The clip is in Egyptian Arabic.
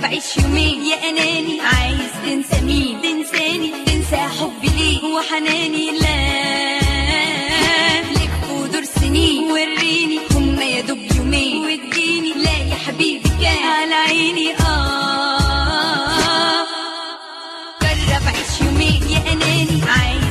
عيش يومين يا اناني عايز تنسى مين تنساني تنسى حبي ليك وحناني لا لك قدر سنين وريني هما يا دوب يومين واديني لا يا حبيبي كان على عيني اه جرب عيش يومين يا اناني عايز